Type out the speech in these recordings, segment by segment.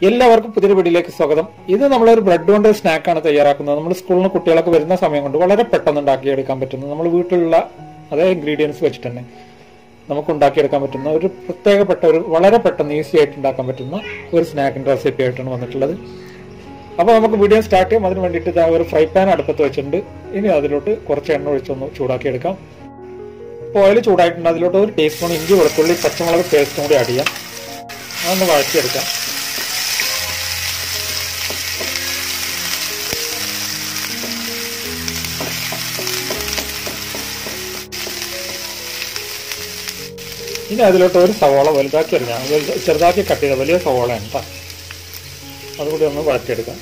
എല്ലാവർക്കും പുതിയൊരു വീഡിയോയിലേക്ക് സ്വാഗതം ഇത് നമ്മളൊരു ബ്രെഡ് കൊണ്ട് സ്നാക്കാണ് തയ്യാറാക്കുന്നത് നമ്മൾ സ്കൂളിൽ നിന്ന് കുട്ടികളൊക്കെ വരുന്ന സമയം കൊണ്ട് വളരെ പെട്ടെന്ന് ഉണ്ടാക്കിയെടുക്കാൻ പറ്റുന്ന നമ്മൾ വീട്ടിലുള്ള അതേ ഇൻഗ്രീഡിയൻസ് വെച്ചിട്ട് തന്നെ നമുക്ക് ഉണ്ടാക്കിയെടുക്കാൻ പറ്റുന്ന ഒരു പ്രത്യേകപ്പെട്ട ഒരു വളരെ പെട്ടെന്ന് ഈസി ആയിട്ട് ഉണ്ടാക്കാൻ പറ്റുന്ന ഒരു സ്നാക്കിന്റെ റെസിപ്പി ആയിട്ടാണ് വന്നിട്ടുള്ളത് അപ്പോൾ നമുക്ക് വീഡിയോ സ്റ്റാർട്ട് ചെയ്യാം അതിന് വേണ്ടിയിട്ട് ഇതാ ഒരു ഫ്രൈ പാൻ അടുപ്പത്ത് വെച്ചിട്ടുണ്ട് ഇനി അതിലോട്ട് കുറച്ച് എണ്ണ ഒഴിച്ചൊന്ന് ചൂടാക്കിയെടുക്കാം അപ്പോൾ ഓയിൽ ചൂടായിട്ടുണ്ട് അതിലോട്ട് ഒരു ടീസ്പൂൺ ഇഞ്ചി വെളുത്തുള്ളി പച്ചമുളക് പേസ്റ്റും കൂടി ആഡ് ചെയ്യാം അതൊന്ന് വഴറ്റിയെടുക്കാം ഇനി അതിലോട്ട് ഒരു സവോള വലുതാക്കി എറിഞ്ഞാൽ ചെറുതാക്കി കട്ട് ചെയ്ത വലിയ സവോളയാണ് കേട്ടോ അതുകൂടി ഒന്ന് വഴറ്റിയെടുക്കാം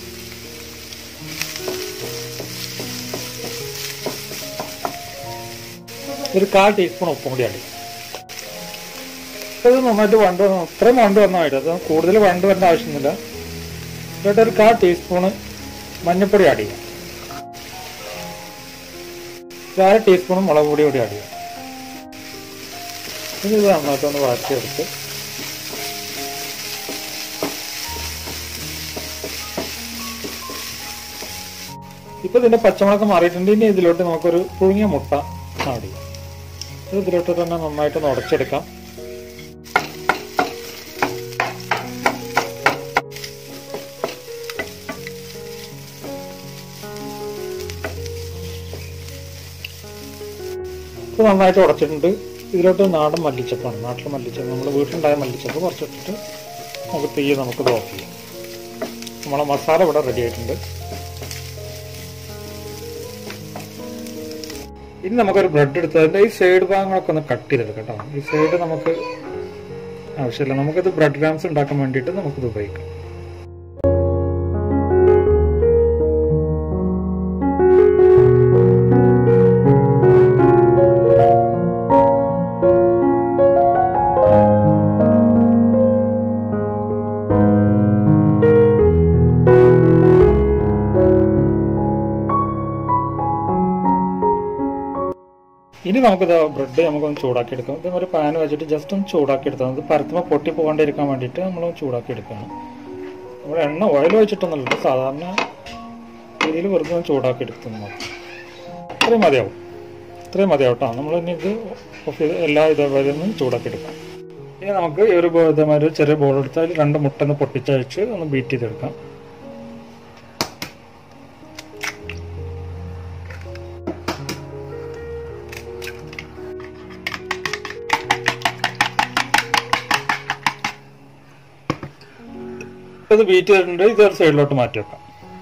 ഒരു കാൽ ടീസ്പൂൺ ഉപ്പും കൂടി ആഡ് ഇത് നന്നായിട്ട് വണ്ട് വന്നു അത്രയും വണ്ട് വന്നായിട്ട് അത് കൂടുതൽ വണ്ട് വരേണ്ട ആവശ്യമൊന്നുമില്ല എന്നിട്ട് ഒരു കാൽ ടീസ്പൂണ് മഞ്ഞൾപ്പൊടി ആഡ് ചെയ്യാം ഒരു അര ടീസ്പൂൺ മുളക് പൊടി കൂടി ആഡ് ചെയ്യാം ഇനി ഇത് നന്നായിട്ടൊന്ന് വഴറ്റിയെടുത്ത് ഇപ്പൊ ഇതിന്റെ പച്ചമുളക് മാറിയിട്ടുണ്ട് ഇനി ഇതിലോട്ട് നമുക്കൊരു പുഴുങ്ങിയ മുട്ട ആഡ് ചെയ്യാം ഇത് ഇതിലോട്ട് തന്നെ നന്നായിട്ട് ഉടച്ചെടുക്കാം ഇത് നന്നായിട്ട് ഉടച്ചിട്ടുണ്ട് ഇതിലോട്ട് നാടൻ മല്ലിച്ചപ്പാണ് നാട്ടിൽ മല്ലിച്ചപ്പ് നമ്മൾ വീട്ടിലുണ്ടായ മല്ലിച്ചപ്പ് കുറച്ചിട്ടിട്ട് നമുക്ക് തീ നമുക്ക് ഓഫ് ചെയ്യാം നമ്മളെ മസാല ഇവിടെ റെഡി ആയിട്ടുണ്ട് ഇനി നമുക്കൊരു ബ്രെഡ് എടുത്ത് അതിൻ്റെ ഈ സൈഡ് ഭാഗങ്ങളൊക്കെ ഒന്ന് കട്ട് ചെയ്തെടുക്കാം കേട്ടോ ഈ സൈഡ് നമുക്ക് ആവശ്യമില്ല നമുക്കിത് ബ്രെഡ് ഗ്രാംസ് ഉണ്ടാക്കാൻ വേണ്ടിയിട്ട് നമുക്കിത് ഉപയോഗിക്കാം ഇനി നമുക്കിത് ബ്രെഡ് നമുക്കൊന്ന് ചൂടാക്കി എടുക്കാം ഇത് ഒരു പാൻ വെച്ചിട്ട് ജസ്റ്റ് ഒന്ന് ചൂടാക്കി എടുത്താൽ അത് പരത്തുമ്പോൾ പൊട്ടി പോകാണ്ടിരിക്കാൻ വേണ്ടിയിട്ട് നമ്മൾ ചൂടാക്കി എടുക്കണം നമ്മൾ എണ്ണ ഓയിൽ വെച്ചിട്ടൊന്നുമല്ല സാധാരണ രീതിയിൽ വെറുതെ ഒന്ന് ചൂടാക്കി എടുക്കുന്നു മാത്രം ഇത്രയും മതിയാവും ഇത്രയും മതിയാവും കേട്ടോ നമ്മൾ ഇനി ഇത് ഓഫ് ചെയ്ത് എല്ലാ ഇതേപോലെ ഒന്ന് ചൂടാക്കി എടുക്കാം ഇനി നമുക്ക് ഈ ഒരു ഇതേമാതിരി ഒരു ചെറിയ ബോൾ എടുത്താൽ രണ്ട് മുട്ട ഒന്ന് പൊട്ടിച്ചയച്ച് ഒന്ന് ബീറ്റ് ചെയ്തെടുക്കാം ഇത് ബീറ്റ് ചെയ്തിട്ടുണ്ട് ഇത് ഒരു സൈഡിലോട്ട് മാറ്റി വെക്കാം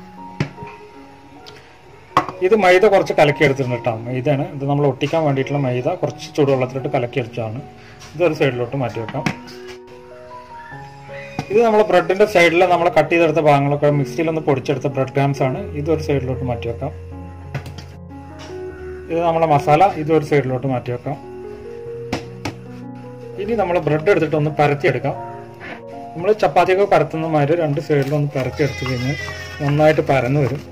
ഇത് മൈദ കുറച്ച് കലക്കി എടുത്തിട്ടുണ്ട് കേട്ടോ മൈദയാണ് ഇത് നമ്മൾ ഒട്ടിക്കാൻ വേണ്ടിയിട്ടുള്ള മൈദ കുറച്ച് ചൂടുവെള്ളത്തിലിട്ട് കലക്കി എടുത്തതാണ് ഇത് ഒരു സൈഡിലോട്ട് മാറ്റി വെക്കാം ഇത് നമ്മൾ ബ്രെഡിന്റെ സൈഡിൽ നമ്മൾ കട്ട് ചെയ്തെടുത്ത ഭാഗങ്ങളൊക്കെ മിക്സിയിൽ ഒന്ന് പൊടിച്ചെടുത്ത ബ്രെഡ് ക്രാംസ് ആണ് ഇത് ഒരു സൈഡിലോട്ട് മാറ്റി വെക്കാം ഇത് നമ്മളെ മസാല ഇത് ഒരു സൈഡിലോട്ട് മാറ്റി വെക്കാം ഇനി നമ്മൾ ബ്രെഡ് എടുത്തിട്ട് ഒന്ന് പരത്തിയെടുക്കാം നമ്മൾ ചപ്പാത്തിയൊക്കെ പരത്തുന്ന മാതിരി രണ്ട് സൈഡിലും ഒന്ന് പരത്തി എടുത്തു കഴിഞ്ഞാൽ നന്നായിട്ട് പരന്നു വരും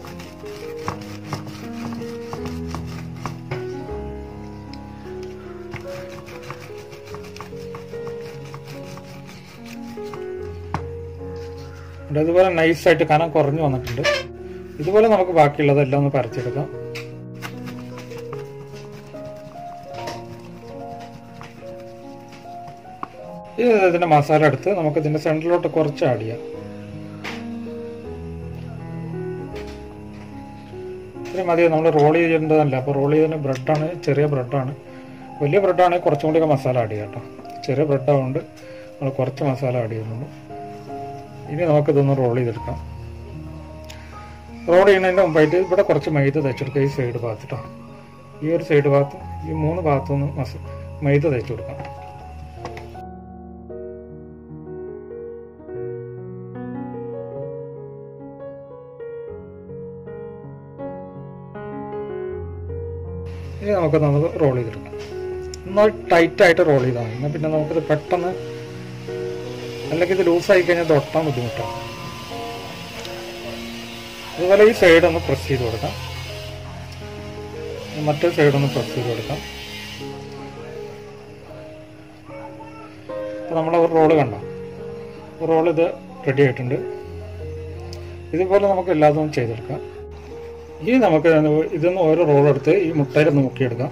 ഇതുപോലെ നൈസായിട്ട് കനം കുറഞ്ഞു വന്നിട്ടുണ്ട് ഇതുപോലെ നമുക്ക് ബാക്കിയുള്ളതെല്ലാം ഒന്ന് പരത്തിയെടുക്കാം ഇത് ഇതിന്റെ മസാല എടുത്ത് നമുക്ക് ഇതിന്റെ സെന്ററിലോട്ട് കുറച്ച് ആഡ് ചെയ്യാം ഇത്രയും മതി നമ്മൾ റോൾ ചെയ്യേണ്ടതല്ല അപ്പോൾ റോൾ ചെയ്തതിന് ബ്രെഡാണ് ചെറിയ ബ്രെഡാണ് വലിയ ബ്രെഡാണെങ്കിൽ കുറച്ചും കൂടിയൊക്കെ മസാല ആഡ് ചെയ്യാം കേട്ടോ ചെറിയ ബ്രെഡ് ആയതുകൊണ്ട് നമ്മൾ കുറച്ച് മസാല ആഡ് ചെയ്യുന്നുള്ളൂ ഇനി നമുക്കിതൊന്ന് റോൾ ചെയ്തെടുക്കാം റോൾ ചെയ്യുന്നതിൻ്റെ മുമ്പായിട്ട് ഇവിടെ കുറച്ച് മൈദ തേച്ചെടുക്കുക ഈ സൈഡ് ഭാഗത്തിട്ടാണ് ഈ ഒരു സൈഡ് ഭാഗത്തും ഈ മൂന്ന് ഭാഗത്തുനിന്ന് മസ മൈദ തേച്ച് കൊടുക്കാം ഇനി നമുക്ക് നമുക്ക് റോൾ ചെയ്തെടുക്കാം എന്നാൽ ടൈറ്റ് ആയിട്ട് റോൾ ചെയ്താൽ മതി എന്നാൽ പിന്നെ നമുക്കിത് പെട്ടെന്ന് അല്ലെങ്കിൽ ഇത് ലൂസായി കഴിഞ്ഞാൽ ഇത് ഒട്ടാൻ ബുദ്ധിമുട്ടാണ് അതുപോലെ ഈ സൈഡ് ഒന്ന് പ്രസ് ചെയ്ത് കൊടുക്കാം മറ്റേ സൈഡ് ഒന്ന് പ്രസ് ചെയ്ത് കൊടുക്കാം അപ്പോൾ നമ്മൾ ഒരു റോള് കണ്ടോ റോൾ ഇത് റെഡി ആയിട്ടുണ്ട് ഇതുപോലെ നമുക്ക് എല്ലാതും ചെയ്തെടുക്കാം ഇനി നമുക്ക് ഇതൊന്ന് ഓരോ റോൾ എടുത്ത് ഈ മുട്ടയിലൊന്ന് മുക്കിയെടുക്കാം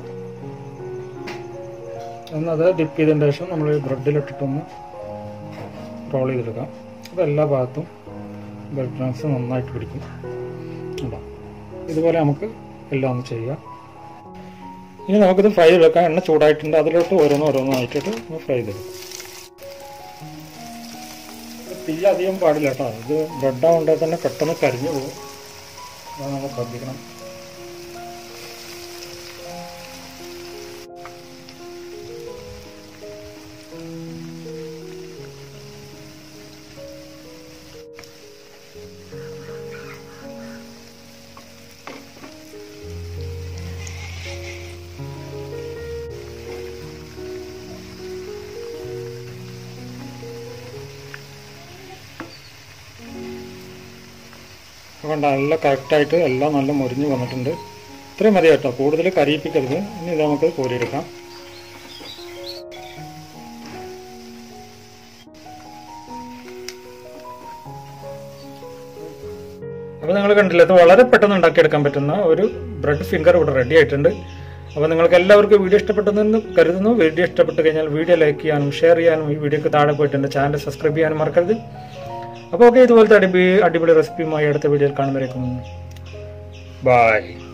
എന്നത് ഡിപ്പ് ചെയ്തതിന് ശേഷം നമ്മൾ ഈ ബ്രെഡിലിട്ടിട്ടൊന്ന് റോൾ ചെയ്തെടുക്കാം അപ്പോൾ എല്ലാ ഭാഗത്തും ബ്രെഡ് ക്രംസ് നന്നായിട്ട് പിടിക്കും ഉണ്ടോ ഇതുപോലെ നമുക്ക് എല്ലാം ഒന്ന് ചെയ്യാം ഇനി നമുക്കിത് ഫ്രൈ ചെയ്തെടുക്കാം എണ്ണ ചൂടായിട്ടുണ്ട് അതിലോട്ട് ഓരോന്ന് ഓരോന്നും ആയിട്ടിട്ട് ഒന്ന് ഫ്രൈ ചെയ്തെടുക്കാം തീ അധികം പാടില്ല കേട്ടോ ഇത് ബ്രെഡ് ആവുണ്ടെങ്കിൽ തന്നെ പെട്ടെന്ന് കരിഞ്ഞു പോകും അത് നമ്മൾ ശ്രദ്ധിക്കണം അതുകൊണ്ട് നല്ല കറക്റ്റായിട്ട് എല്ലാം നല്ല മുരിഞ്ഞ് വന്നിട്ടുണ്ട് ഇത്രയും മതി കേട്ടോ കൂടുതൽ കരിയിപ്പിക്കരുത് ഇനി ഇത് നമുക്ക് കോരിയെടുക്കാം അപ്പോൾ നിങ്ങൾ കണ്ടില്ല ഇത് വളരെ പെട്ടെന്ന് ഉണ്ടാക്കിയെടുക്കാൻ പറ്റുന്ന ഒരു ബ്രെഡ് ഫിംഗർ ഇവിടെ റെഡി ആയിട്ടുണ്ട് അപ്പോൾ നിങ്ങൾക്ക് എല്ലാവർക്കും വീഡിയോ ഇഷ്ടപ്പെട്ടെന്ന് കരുതുന്നു വീഡിയോ ഇഷ്ടപ്പെട്ട് കഴിഞ്ഞാൽ വീഡിയോ ലൈക്ക് ചെയ്യാനും ഷെയർ ചെയ്യാനും ഈ വീഡിയോക്ക് താഴെ പോയിട്ട് എൻ്റെ ചാനൽ സബ്സ്ക്രൈബ് ചെയ്യാനും മറക്കരുത് അപ്പോൾ ഓക്കെ ഇതുപോലത്തെ അടിപൊളി അടിപൊളി റെസിപ്പിയുമായി അടുത്ത വീഡിയോയിൽ കാണുമ്പോഴേക്കും ബൈ